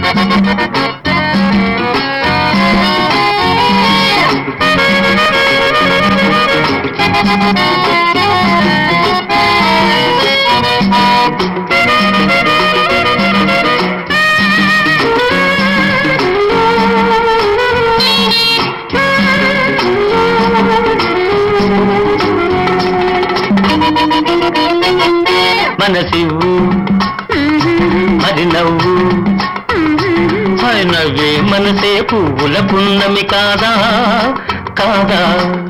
మనసివ్వు మరి నవ్వు మరి నవ్వే మనసే పువ్వుల పున్నమి కాదా కాదా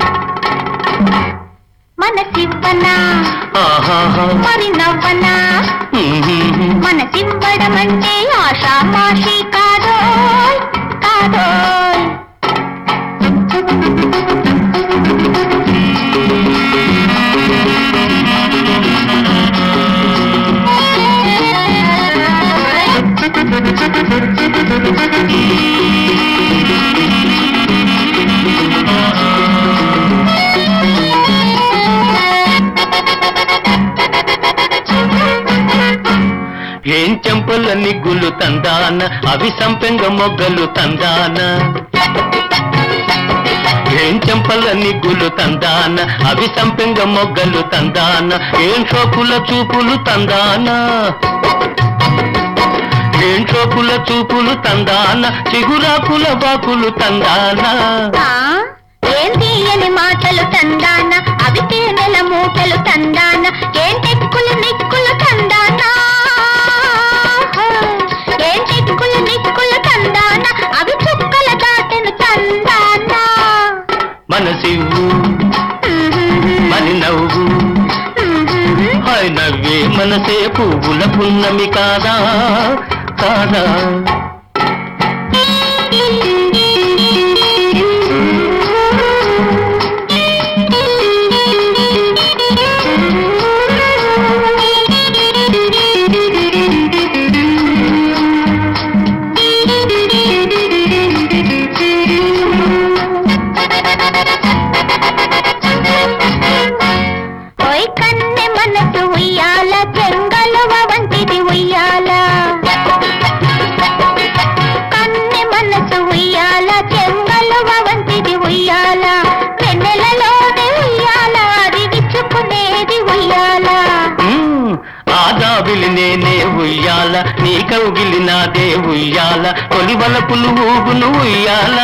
మనసివ్వనా ఆహాహా మరి నవ్వనా ఉహుహు. మనసివ్వడం అంటే ఆషామాషి కాదో కాదో ఏం చెంపల నిగ్గులు తందాన అవి సంపెంగ మొగ్గలు తందాన ఏం చెంపల నిగ్గులు తందాన అవి సంపెంగ మొగ్గలు తందాన ఏం షోకుల చూపులు తందాన ఏం షోకుల చూపులు తందాన చిగురాకుల బాకులు తందాన ఆ, ఏం తీయని మాటలు తందాన అవి తేనెల మూటలు తందాన ఏం టెక్కులు నిక్కులు తందాన ఏం టెక్కులు నిక్కులు తందాన అవి చుక్కల దాటను తందాన మనసివ్వు మరి నవ్వు హాయ్ నవ్వే మనసే పువ్వుల పున్నమి కాదా కాదా ఓయ్ కన్నె మనసు ఉయ్యాల చెంగలువ వంటిది ఉయ్యాల కన్నె మనసు ఉయ్యాల చెంగలువ వంటిది ఉయ్యాల వెన్నెలలోనే ఉయ్యాల అది విచ్చుకునేది ఉయ్యాల మ్మ్. ఆ దాబిలి నేనే ఉయ్యాల నీ కౌగిలి నాదే ఉయ్యాల తొలి వలపులు ఊగును ఉయ్యాల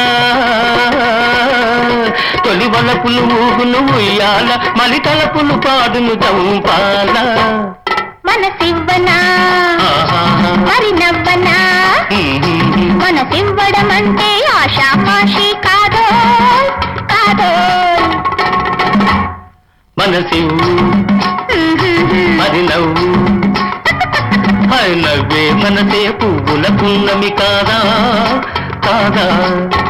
తొలి వలపులు ఊగును ఉయ్యాల మలి తలపులు పాడును చంపాల మనసివ్వనా ఆహాహా. మరి నవ్వనా మ్మ్. మనసివ్వడం అంటే ఆషామాషి కాదో కాదో మనసివ్వు మరి నవ్వు మరి నవ్వే మనసే పువ్వుల పున్నమి కాదా కాదా